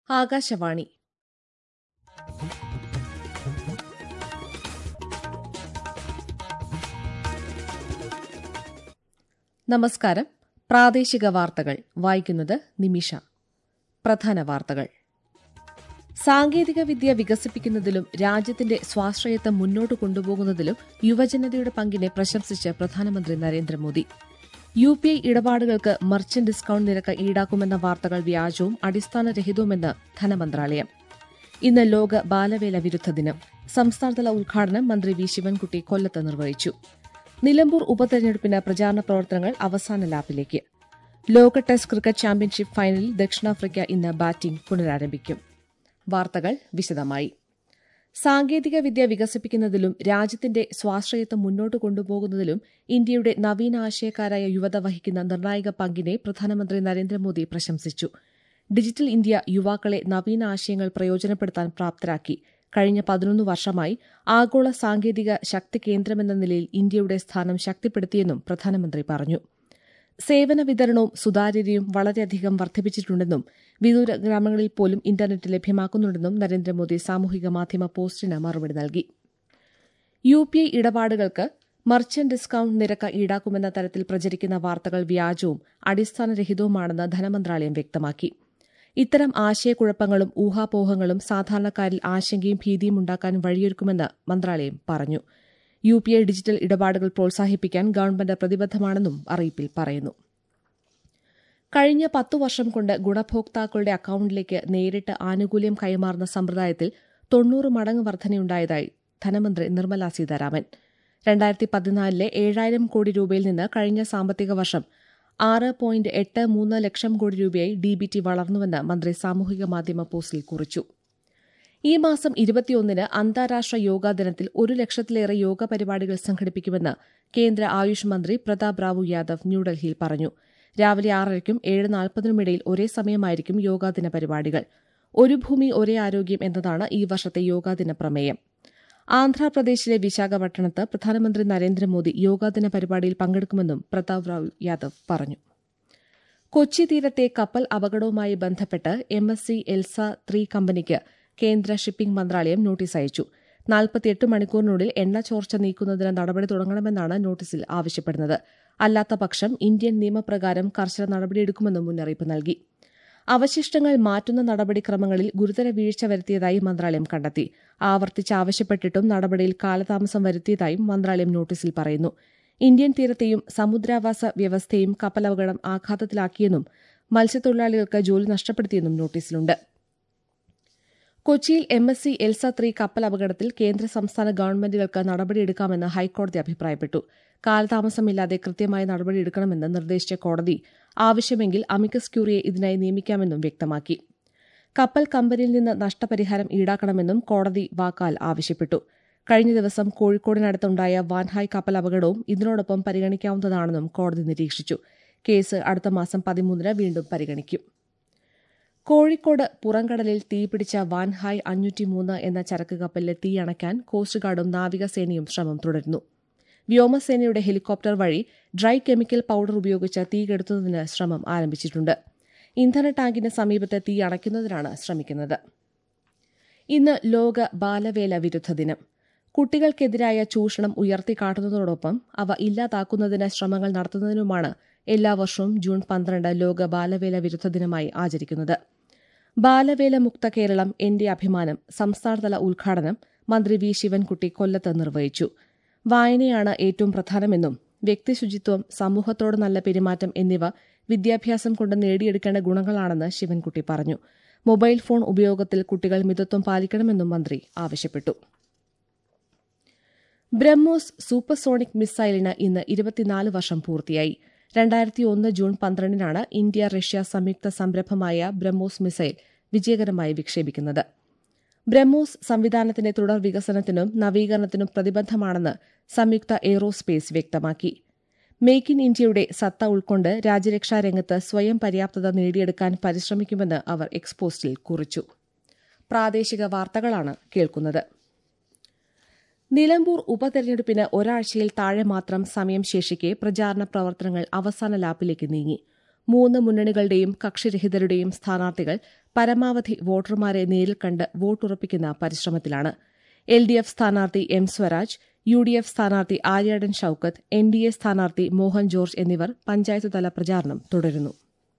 ആകാശവാണി നമസ്കാരം പ്രാദേശിക വാർത്തകൾ വായിക്കുന്നത് നിമിഷ പ്രധാന വാർത്തകൾ സാങ്കേതിക വിദ്യ വികസിപ്പിക്കുന്നതിലും രാജ്യത്തിന്റെ സ്വാശ്രയത്വം മുന്നോട്ട് കൊണ്ടുപോകുന്നതിലും യുവജനതയുടെ പങ്കിനെ പ്രശംസിച്ച് പ്രധാനമന്ത്രി നരേന്ദ്രമോദി യു പി ഐ ഇടപാടുകൾക്ക് മർച്ചന്റ് ഡിസ്കൌണ്ട് നിരക്ക് ഈടാക്കുമെന്ന വാർത്തകൾ വ്യാജവും അടിസ്ഥാനരഹിതവുമെന്ന് ധനമന്ത്രാലയം ഇന്ന് ലോക ബാലവേല വിരുദ്ധ ദിനം സംസ്ഥാനതല ഉദ്ഘാടനം മന്ത്രി വി ശിവൻകുട്ടി കൊല്ലത്ത് നിർവഹിച്ചു നിലമ്പൂർ ഉപതെരഞ്ഞെടുപ്പിന് പ്രചാരണ പ്രവർത്തനങ്ങൾ അവസാന ലാപ്പിലേക്ക് ലോക ടെസ്റ്റ് ക്രിക്കറ്റ് ചാമ്പ്യൻഷിപ്പ് ഫൈനലിൽ ദക്ഷിണാഫ്രിക്ക ഇന്ന് ബാറ്റിംഗ് പുനരാരംഭിക്കും വാർത്തകൾ വിശദമായി സാങ്കേതിക വിദ്യ വികസിപ്പിക്കുന്നതിലും രാജ്യത്തിന്റെ സ്വാശ്രയത്വം മുന്നോട്ട് കൊണ്ടുപോകുന്നതിലും ഇന്ത്യയുടെ നവീനാശയക്കാരായ യുവത വഹിക്കുന്ന നിർണായക പങ്കിനെ പ്രധാനമന്ത്രി നരേന്ദ്രമോദി പ്രശംസിച്ചു ഡിജിറ്റൽ ഇന്ത്യ യുവാക്കളെ നവീനാശയങ്ങൾ പ്രയോജനപ്പെടുത്താൻ പ്രാപ്തരാക്കി കഴിഞ്ഞ പതിനൊന്ന് വർഷമായി ആഗോള സാങ്കേതിക ശക്തി കേന്ദ്രമെന്ന നിലയിൽ ഇന്ത്യയുടെ സ്ഥാനം ശക്തിപ്പെടുത്തിയെന്നും പ്രധാനമന്ത്രി പറഞ്ഞു സേവന വിതരണവും സുതാര്യതയും വളരെയധികം വർദ്ധിപ്പിച്ചിട്ടുണ്ടെന്നും വിദൂര ഗ്രാമങ്ങളിൽ പോലും ഇന്റർനെറ്റ് ലഭ്യമാക്കുന്നുണ്ടെന്നും നരേന്ദ്രമോദി സാമൂഹിക മാധ്യമ പോസ്റ്റിന് മറുപടി നൽകി യു പി ഐ ഇടപാടുകൾക്ക് മർച്ചന്റ് ഡിസ്കൌണ്ട് നിരക്ക് ഈടാക്കുമെന്ന തരത്തിൽ പ്രചരിക്കുന്ന വാർത്തകൾ വ്യാജവും അടിസ്ഥാനരഹിതവുമാണെന്ന് ധനമന്ത്രാലയം വ്യക്തമാക്കി ഇത്തരം ആശയക്കുഴപ്പങ്ങളും ഊഹാപോഹങ്ങളും സാധാരണക്കാരിൽ ആശങ്കയും ഭീതിയും ഉണ്ടാക്കാൻ വഴിയൊരുക്കുമെന്ന് മന്ത്രാലയം പറഞ്ഞു യു പി ഐ ഡിജിറ്റൽ ഇടപാടുകൾ പ്രോത്സാഹിപ്പിക്കാൻ ഗവൺമെന്റ് പ്രതിബദ്ധമാണെന്നും അറിയിപ്പിൽ പറയുന്നു കഴിഞ്ഞ പത്തു വർഷം കൊണ്ട് ഗുണഭോക്താക്കളുടെ അക്കൌണ്ടിലേക്ക് നേരിട്ട് ആനുകൂല്യം കൈമാറുന്ന സമ്പ്രദായത്തിൽ തൊണ്ണൂറ് മടങ്ങ് വർധനയുണ്ടായതായി ധനമന്ത്രി നിർമ്മല സീതാരാമൻ രണ്ടായിരത്തി പതിനാലിലെ ഏഴായിരം കോടി രൂപയിൽ നിന്ന് കഴിഞ്ഞ സാമ്പത്തിക വർഷം ആറ് പോയിന്റ് എട്ട് മൂന്ന് ലക്ഷം കോടി രൂപയായി ഡിബിടി വളർന്നുവെന്ന് മന്ത്രി സാമൂഹിക മാധ്യമ പോസ്റ്റിൽ കുറിച്ചു ഈ മാസം ഇരുപത്തിയൊന്നിന് അന്താരാഷ്ട്ര യോഗാ ദിനത്തിൽ ഒരു ലക്ഷത്തിലേറെ യോഗ പരിപാടികൾ സംഘടിപ്പിക്കുമെന്ന് കേന്ദ്ര ആയുഷ് മന്ത്രി പ്രതാപ് റാവു യാദവ് ന്യൂഡൽഹിയിൽ പറഞ്ഞു രാവിലെ ആറരയ്ക്കും ഏഴ് നാൽപ്പതിനുമിടയിൽ ഒരേ സമയമായിരിക്കും യോഗാദിന പരിപാടികൾ ഒരു ഭൂമി ഒരേ ആരോഗ്യം എന്നതാണ് ഈ വർഷത്തെ യോഗാദിന പ്രമേയം ആന്ധ്രാപ്രദേശിലെ വിശാഖപട്ടണത്ത് പ്രധാനമന്ത്രി നരേന്ദ്രമോദി യോഗാദിന പരിപാടിയിൽ പങ്കെടുക്കുമെന്നും പ്രതാപ് റാവു യാദവ് പറഞ്ഞു കൊച്ചി തീരത്തെ കപ്പൽ അപകടവുമായി ബന്ധപ്പെട്ട് M S C Elsa three കമ്പനിക്ക് കേന്ദ്ര ഷിപ്പിംഗ് മന്ത്രാലയം നോട്ടീസ് അയച്ചു നാൽപ്പത്തിയെട്ട് മണിക്കൂറിനുള്ളിൽ എണ്ണ ചോർച്ച നീക്കുന്നതിന് നടപടി തുടങ്ങണമെന്നാണ് നോട്ടീസിൽ ആവശ്യപ്പെടുന്നത് അല്ലാത്ത പക്ഷം ഇന്ത്യൻ നിയമപ്രകാരം കർശന നടപടിയെടുക്കുമെന്നും മുന്നറിയിപ്പ് നൽകി അവശിഷ്ടങ്ങൾ മാറ്റുന്ന നടപടിക്രമങ്ങളിൽ ഗുരുതര വീഴ്ച വരുത്തിയതായി മന്ത്രാലയം കണ്ടെത്തി ആവർത്തിച്ച് ആവശ്യപ്പെട്ടിട്ടും നടപടിയിൽ കാലതാമസം വരുത്തിയതായും മന്ത്രാലയം നോട്ടീസിൽ പറയുന്നു ഇന്ത്യൻ തീരത്തെയും സമുദ്രാവാസ വ്യവസ്ഥയും കപ്പലപകടം ആഘാതത്തിലാക്കിയെന്നും മത്സ്യത്തൊഴിലാളികൾക്ക് ജോലി നഷ്ടപ്പെടുത്തിയെന്നും നോട്ടീസിലുണ്ട് കൊച്ചിയിൽ M S C Elsa three കപ്പൽ അപകടത്തിൽ കേന്ദ്ര സംസ്ഥാന ഗവൺമെന്റുകൾക്ക് നടപടിയെടുക്കാമെന്ന് ഹൈക്കോടതി അഭിപ്രായപ്പെട്ടു കാലതാമസമില്ലാതെ കൃത്യമായ നടപടിയെടുക്കണമെന്ന് നിർദ്ദേശിച്ച കോടതി ആവശ്യമെങ്കിൽ അമിക്കസ് ക്യൂറിയെ ഇതിനായി നിയമിക്കാമെന്നും വ്യക്തമാക്കി കപ്പൽ കമ്പനിയിൽ നിന്ന് നഷ്ടപരിഹാരം ഈടാക്കണമെന്നും കോടതി വാക്കാൽ ആവശ്യപ്പെട്ടു കഴിഞ്ഞ ദിവസം കോഴിക്കോടിനടുത്തുണ്ടായ വാൻഹായ് കപ്പൽ അപകടവും ഇതിനോടൊപ്പം പരിഗണിക്കാവുന്നതാണെന്നും കോടതി നിരീക്ഷിച്ചു കേസ് അടുത്ത മാസം പതിമൂന്നിന് വീണ്ടും പരിഗണിക്കും കോഴിക്കോട് പുറംകടലിൽ തീപിടിച്ച വാൻഹായ് അഞ്ഞൂറ്റിമൂന്ന് എന്ന ചരക്ക് കപ്പലിലെ തീ അണയ്ക്കാൻ കോസ്റ്റ് ഗാർഡും നാവികസേനയും ശ്രമം തുടരുന്നു വ്യോമസേനയുടെ ഹെലികോപ്റ്റർ വഴി ഡ്രൈ കെമിക്കൽ പൌഡർ ഉപയോഗിച്ച് തീ കെടുത്തുന്നതിന് ശ്രമം ആരംഭിച്ചിട്ടുണ്ട് ഇന്ധന ടാങ്കിന് സമീപത്ത് തീ അണയ്ക്കുന്നതിനാണ് ശ്രമിക്കുന്നത് ഇന്ന് ലോക ബാലവേല വിരുദ്ധ ദിനം കുട്ടികൾക്കെതിരായ ചൂഷണം ഉയർത്തിക്കാട്ടുന്നതോടൊപ്പം അവ ഇല്ലാതാക്കുന്നതിന് ശ്രമങ്ങൾ നടത്തുന്നതിനുമാണ് എല്ലാ വർഷവും ജൂൺ പന്ത്രണ്ട് ലോക ബാലവേല വിരുദ്ധ ദിനമായി ആചരിക്കുന്നത് ബാലവേല മുക്ത കേരളം എന്റെ അഭിമാനം സംസ്ഥാനതല ഉദ്ഘാടനം മന്ത്രി വി ശിവൻകുട്ടി കൊല്ലത്ത് നിർവഹിച്ചു വായനയാണ് ഏറ്റവും പ്രധാനമെന്നും വ്യക്തിശുചിത്വം സമൂഹത്തോട് നല്ല പെരുമാറ്റം എന്നിവ വിദ്യാഭ്യാസം കൊണ്ട് നേടിയെടുക്കേണ്ട ഗുണങ്ങളാണെന്ന് ശിവൻകുട്ടി പറഞ്ഞു മൊബൈൽ ഫോൺ ഉപയോഗത്തിൽ കുട്ടികൾ മിതത്വം പാലിക്കണമെന്നും മന്ത്രി ആവശ്യപ്പെട്ടു ബ്രഹ്മോസ് സൂപ്പർസോണിക് മിസൈലിന് ഇന്ന് ഇരുപത്തിനാല് വർഷം പൂർത്തിയായി രണ്ടായിരത്തി ഒന്ന് ജൂൺ പന്ത്രണ്ടിനാണ് ഇന്ത്യ റഷ്യ സംയുക്ത സംരംഭമായ ബ്രഹ്മോസ് മിസൈൽ വിജയകരമായി വിക്ഷേപിക്കുന്നത് ബ്രഹ്മോസ് സംവിധാനത്തിന്റെ തുടർ വികസനത്തിനും നവീകരണത്തിനും പ്രതിബദ്ധമാണെന്ന് സംയുക്ത എയ്റോസ്പേസ് വ്യക്തമാക്കി മേക്ക് ഇൻ ഇന്ത്യയുടെ സത്ത ഉൾക്കൊണ്ട് രാജ്യരക്ഷാ രംഗത്ത് സ്വയം പര്യാപ്തത നേടിയെടുക്കാൻ പരിശ്രമിക്കുമെന്ന് അവർ എക്സ്പോസ്റ്റിൽ കുറിച്ചു പ്രാദേശിക വാർത്തകളാണ് കേൾക്കുന്നത് നിലമ്പൂർ ഉപതെരഞ്ഞെടുപ്പിന് ഒരാഴ്ചയിൽ താഴെ മാത്രം സമയം ശേഷിക്കെ പ്രചാരണ പ്രവർത്തനങ്ങൾ അവസാന ലാപ്പിലേക്ക് നീങ്ങി മൂന്ന് മുന്നണികളുടെയും കക്ഷിരഹിതരുടെയും സ്ഥാനാർത്ഥികൾ പരമാവധി വോട്ടർമാരെ നേരിൽ കണ്ട് വോട്ടുറപ്പിക്കുന്ന പരിശ്രമത്തിലാണ് എൽ ഡി എഫ് സ്ഥാനാർത്ഥി M Swaraj U D F സ്ഥാനാർത്ഥി Aryadan Shoukath N D A സ്ഥാനാർത്ഥി മോഹൻ ജോർജ് എന്നിവർ പഞ്ചായത്ത് തല പ്രചാരണം തുടരുന്നു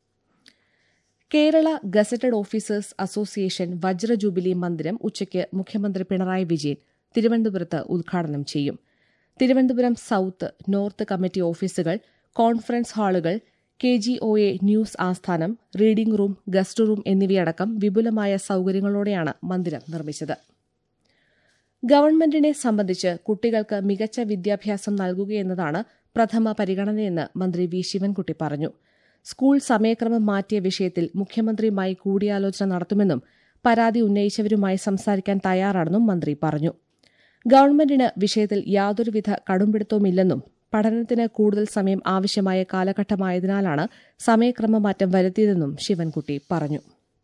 കേരള ഗസറ്റഡ് ഓഫീസേഴ്സ് അസോസിയേഷൻ വജ്ര ജൂബിലി മന്ദിരം ഉച്ചയ്ക്ക് മുഖ്യമന്ത്രി പിണറായി വിജയൻ തിരുവനന്തപുരത്ത് ഉദ്ഘാടനം ചെയ്യും തിരുവനന്തപുരം സൌത്ത് നോർത്ത് കമ്മിറ്റി ഓഫീസുകൾ കോൺഫറൻസ് ഹാളുകൾ K G O A news ആസ്ഥാനം റീഡിംഗ് റൂം ഗസ്റ്റ് റൂം എന്നിവയടക്കം വിപുലമായ സൌകര്യങ്ങളോടെയാണ് മന്ദിരം നിർമ്മിച്ചത് ഗവൺമെന്റിനെ സംബന്ധിച്ച് കുട്ടികൾക്ക് മികച്ച വിദ്യാഭ്യാസം നൽകുകയെന്നതാണ് പ്രഥമ പരിഗണനയെന്ന് മന്ത്രി വി ശിവൻകുട്ടി പറഞ്ഞു സ്കൂൾ സമയക്രമം മാറ്റിയ വിഷയത്തിൽ മുഖ്യമന്ത്രിയുമായി കൂടിയാലോചന നടത്തുമെന്നും പരാതി ഉന്നയിച്ചവരുമായി സംസാരിക്കാൻ തയ്യാറാണെന്നും മന്ത്രി പറഞ്ഞു ഗവൺമെന്റിന് വിഷയത്തിൽ യാതൊരുവിധ കടുംപിടുത്തവുമില്ലെന്നും പഠനത്തിന് കൂടുതൽ സമയം ആവശ്യമായ കാലഘട്ടമായതിനാലാണ് സമയക്രമമാറ്റം വരുത്തിയതെന്നും ശിവൻകുട്ടി പറഞ്ഞു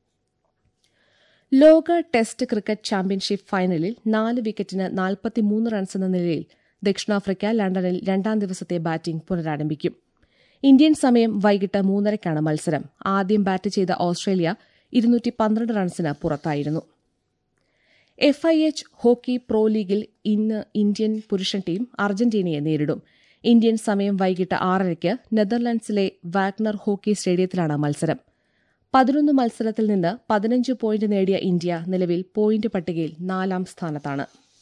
ലോക ടെസ്റ്റ് ക്രിക്കറ്റ് ചാമ്പ്യൻഷിപ്പ് ഫൈനലിൽ നാല് വിക്കറ്റിന് നാൽപ്പത്തിമൂന്ന് റൺസ് എന്ന നിലയിൽ ദക്ഷിണാഫ്രിക്ക ലണ്ടനിൽ രണ്ടാം ദിവസത്തെ ബാറ്റിംഗ് പുനരാരംഭിക്കും ഇന്ത്യൻ സമയം വൈകിട്ട് മൂന്നരയ്ക്കാണ് മത്സരം ആദ്യം ബാറ്റ് ചെയ്ത ഓസ്ട്രേലിയ ഇരുന്നൂറ്റി പന്ത്രണ്ട് റൺസിന് പുറത്തായിരുന്നു F I H hockey pro ലീഗിൽ ഇന്ന് ഇന്ത്യൻ പുരുഷൻ ടീം അർജന്റീനയെ നേരിടും ഇന്ത്യൻ സമയം വൈകിട്ട് ആറരയ്ക്ക് നെതർലൻഡ്സിലെ വാഗ്നർ ഹോക്കി സ്റ്റേഡിയത്തിലാണ് മത്സരം പതിനൊന്ന് മത്സരത്തിൽ നിന്ന് പതിനഞ്ച് പോയിന്റ് നേടിയ ഇന്ത്യ നിലവിൽ പോയിന്റ് പട്ടികയിൽ നാലാം സ്ഥാനത്താണ്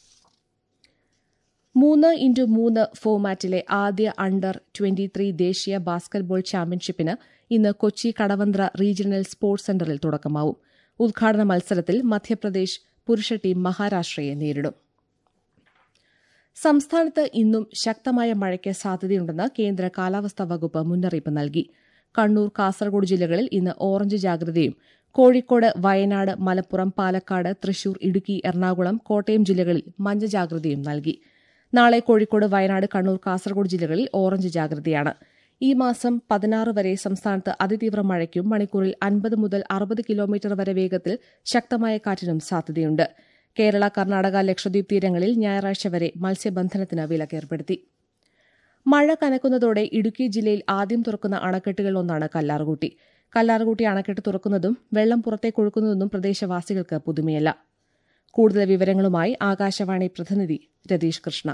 മൂന്ന് ഇൻറ്റു മൂന്ന് ഫോമാറ്റിലെ ആദ്യ അണ്ടർ ട്വന്റിത്രീ ദേശീയ ബാസ്കറ്റ്ബോൾ ചാമ്പ്യൻഷിപ്പിന് ഇന്ന് കൊച്ചി കടവന്ത്ര റീജിയണൽ സ്പോർട്സ് സെന്ററിൽ തുടക്കമാവും ഉദ്ഘാടന മത്സരത്തിൽ മധ്യപ്രദേശ് പുരുഷ ടീം മഹാരാഷ്ട്രയെ നേരിടും സംസ്ഥാനത്ത് ഇന്നും ശക്തമായ മഴയ്ക്ക് സാധ്യതയുണ്ടെന്ന് കേന്ദ്ര കാലാവസ്ഥാ വകുപ്പ് മുന്നറിയിപ്പ് നൽകി കണ്ണൂർ കാസർഗോഡ് ജില്ലകളിൽ ഇന്ന് ഓറഞ്ച് ജാഗ്രതയും കോഴിക്കോട് വയനാട് മലപ്പുറം പാലക്കാട് തൃശൂർ ഇടുക്കി എറണാകുളം കോട്ടയം ജില്ലകളിൽ മഞ്ഞ ജാഗ്രതയും നൽകി നാളെ കോഴിക്കോട് വയനാട് കണ്ണൂർ കാസർഗോഡ് ജില്ലകളിൽ ഓറഞ്ച് ജാഗ്രതയാണ് ഈ മാസം പതിനാറ് വരെ സംസ്ഥാനത്ത് അതിതീവ്ര മഴയ്ക്കും മണിക്കൂറിൽ അൻപത് മുതൽ അറുപത് കിലോമീറ്റർ വരെ വേഗത്തിൽ ശക്തമായ കാറ്റിനും സാധ്യതയുണ്ട് കേരള കർണാടക ലക്ഷദ്വീപ് തീരങ്ങളിൽ ഞായറാഴ്ച വരെ മത്സ്യബന്ധനത്തിന് വിലക്കേർപ്പെടുത്തി മഴ കനക്കുന്നതോടെ ഇടുക്കി ജില്ലയിൽ ആദ്യം തുറക്കുന്ന അണക്കെട്ടുകളിൽ ഒന്നാണ് കല്ലാർകൂട്ടി കല്ലാർകൂട്ടി അണക്കെട്ട് തുറക്കുന്നതും വെള്ളം പുറത്തേക്കൊഴുക്കുന്നതും പ്രദേശവാസികൾക്ക് പുതുമയല്ല കൂടുതൽ വിവരങ്ങളുമായി ആകാശവാണി പ്രതിനിധി രതീഷ് കൃഷ്ണ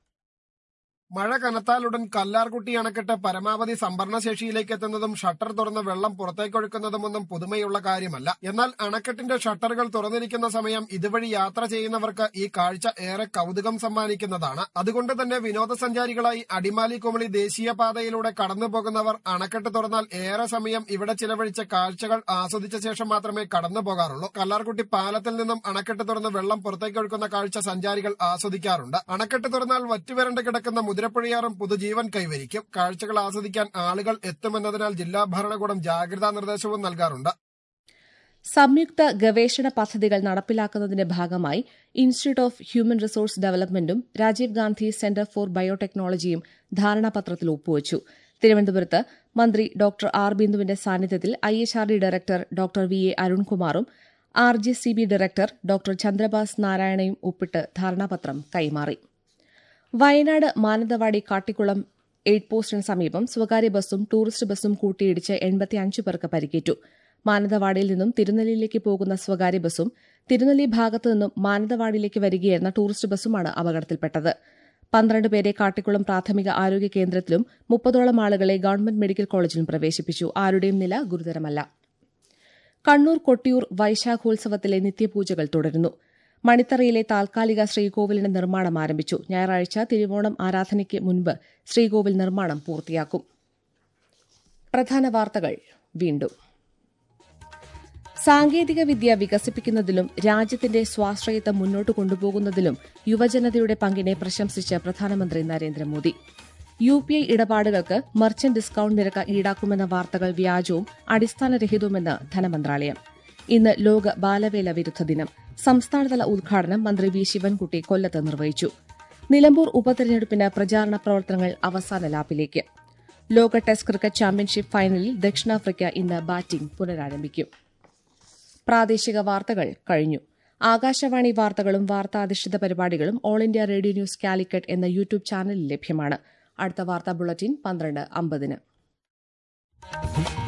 മഴ കനത്താലുടൻ കല്ലാർകുട്ടി അണക്കെട്ട് പരമാവധി സംഭരണശേഷിയിലേക്ക് എത്തുന്നതും ഷട്ടർ തുറന്ന് വെള്ളം പുറത്തേക്കൊഴുക്കുന്നതുമൊന്നും പുതുമയുള്ള കാര്യമല്ല എന്നാൽ അണക്കെട്ടിന്റെ ഷട്ടറുകൾ തുറന്നിരിക്കുന്ന സമയം ഇതുവഴി യാത്ര ചെയ്യുന്നവർക്ക് ഈ കാഴ്ച ഏറെ കൗതുകം സമ്മാനിക്കുന്നതാണ് അതുകൊണ്ട് തന്നെ വിനോദസഞ്ചാരികളായി അടിമാലി കുമളി ദേശീയപാതയിലൂടെ കടന്നു പോകുന്നവർ അണക്കെട്ട് തുറന്നാൽ ഏറെ സമയം ഇവിടെ ചിലവഴിച്ച കാഴ്ചകൾ ആസ്വദിച്ച ശേഷം മാത്രമേ കടന്നു പോകാറുള്ളൂ കല്ലാർകുട്ടി പാലത്തിൽ നിന്നും അണക്കെട്ട് തുറന്ന് വെള്ളം പുറത്തേക്കൊഴുക്കുന്ന കാഴ്ച സഞ്ചാരികൾ ആസ്വദിക്കാറുണ്ട് അണക്കെട്ട് തുറന്നാൽ വറ്റുവരണ്ട് കിടക്കുന്ന മുതിരപ്പുഴയാറും പുതുജീവൻ കൈവരിക്കും കാഴ്ചകൾ ആസ്വദിക്കാൻ ആളുകൾ എത്തുമെന്നതിനാൽ ജില്ലാ ഭരണകൂടം ജാഗ്രതാ നിർദ്ദേശവും നൽകാറുണ്ട് സംയുക്ത ഗവേഷണ പദ്ധതികൾ നടപ്പിലാക്കുന്നതിന്റെ ഭാഗമായി ഇൻസ്റ്റിറ്റ്യൂട്ട് ഓഫ് ഹ്യൂമൻ റിസോഴ്സ് ഡെവലപ്മെന്റും രാജീവ് ഗാന്ധി സെന്റർ ഫോർ ബയോടെക്നോളജിയും ധാരണാപത്രത്തിൽ ഒപ്പുവച്ചു തിരുവനന്തപുരത്ത് മന്ത്രി ഡോക്ടർ ആർ ബിന്ദുവിന്റെ സാന്നിധ്യത്തിൽ I H R D director doctor V A അരുൺകുമാറും R G C B director doctor Chandrabhas നാരായണയും ഒപ്പിട്ട് ധാരണാപത്രം കൈമാറി വയനാട് മാനന്തവാടി കാട്ടിക്കുളം എയ്ഡ് പോസ്റ്റിന് സമീപം സ്വകാര്യ ബസ്സും ടൂറിസ്റ്റ് ബസ്സും കൂട്ടിയിടിച്ച് എൺപത്തിയഞ്ച് പേർക്ക് പരിക്കേറ്റു മാനന്തവാടിയിൽ നിന്നും തിരുനെല്ലിയിലേക്ക് പോകുന്ന സ്വകാര്യ ബസ്സും തിരുനെല്ലി ഭാഗത്തു നിന്നും മാനന്തവാടിയിലേക്ക് വരികയായിരുന്ന ടൂറിസ്റ്റ് ബസ്സുമാണ് അപകടത്തിൽപ്പെട്ടത് പന്ത്രണ്ട് പേരെ കാട്ടിക്കുളം പ്രാഥമിക ആരോഗ്യ കേന്ദ്രത്തിലും മുപ്പതോളം ആളുകളെ ഗവൺമെന്റ് മെഡിക്കൽ കോളേജിലും പ്രവേശിപ്പിച്ചു ആരുടെയും നില ഗുരുതരമല്ല കണ്ണൂർ കൊട്ടിയൂർ വൈശാഖോത്സവത്തിലെ നിത്യപൂജകൾ തുടരുന്നു മണിത്തറയിലെ താൽക്കാലിക ശ്രീകോവിലിന്റെ നിർമ്മാണം ആരംഭിച്ചു ഞായറാഴ്ച തിരുവോണം ആരാധനയ്ക്ക് മുൻപ് ശ്രീകോവിൽ നിർമ്മാണം പൂർത്തിയാക്കും പ്രധാന വാർത്തകൾ വീണ്ടും സാങ്കേതിക വിദ്യ വികസിപ്പിക്കുന്നതിലും രാജ്യത്തിന്റെ സ്വാശ്രയത്വം മുന്നോട്ട് കൊണ്ടുപോകുന്നതിലും യുവജനതയുടെ പങ്കിനെ പ്രശംസിച്ച് പ്രധാനമന്ത്രി നരേന്ദ്രമോദി യു പി ഐ ഇടപാടുകൾക്ക് മർച്ചന്റ് ഡിസ്കൌണ്ട് നിരക്ക് ഈടാക്കുമെന്ന വാർത്തകൾ വ്യാജവും അടിസ്ഥാനരഹിതവുമെന്ന് ധനമന്ത്രാലയം ഇന്ന് ലോക ബാലവേല വിരുദ്ധ ദിനം സംസ്ഥാനതല ഉദ്ഘാടനം മന്ത്രി വി ശിവൻകുട്ടി കൊല്ലത്ത് നിർവഹിച്ചു നിലമ്പൂർ ഉപതെരഞ്ഞെടുപ്പിന് പ്രചാരണ പ്രവർത്തനങ്ങൾ അവസാന ലാപ്പിലേക്ക് ലോക ടെസ്റ്റ് ക്രിക്കറ്റ് ചാമ്പ്യൻഷിപ്പ് ഫൈനലിൽ ദക്ഷിണാഫ്രിക്ക ഇന്ന് ബാറ്റിംഗ് പുനരാരംഭിക്കും പ്രാദേശിക വാർത്തകൾ കഴിഞ്ഞു ആകാശവാണി വാർത്തകളും വാർത്താധിഷ്ഠിത പരിപാടികളും all India radio news Calicut എന്ന യൂട്യൂബ് ചാനലിൽ ലഭ്യമാണ് അടുത്ത വാർത്താ ബുള്ളറ്റിൻ പന്ത്രണ്ട് അമ്പതിന്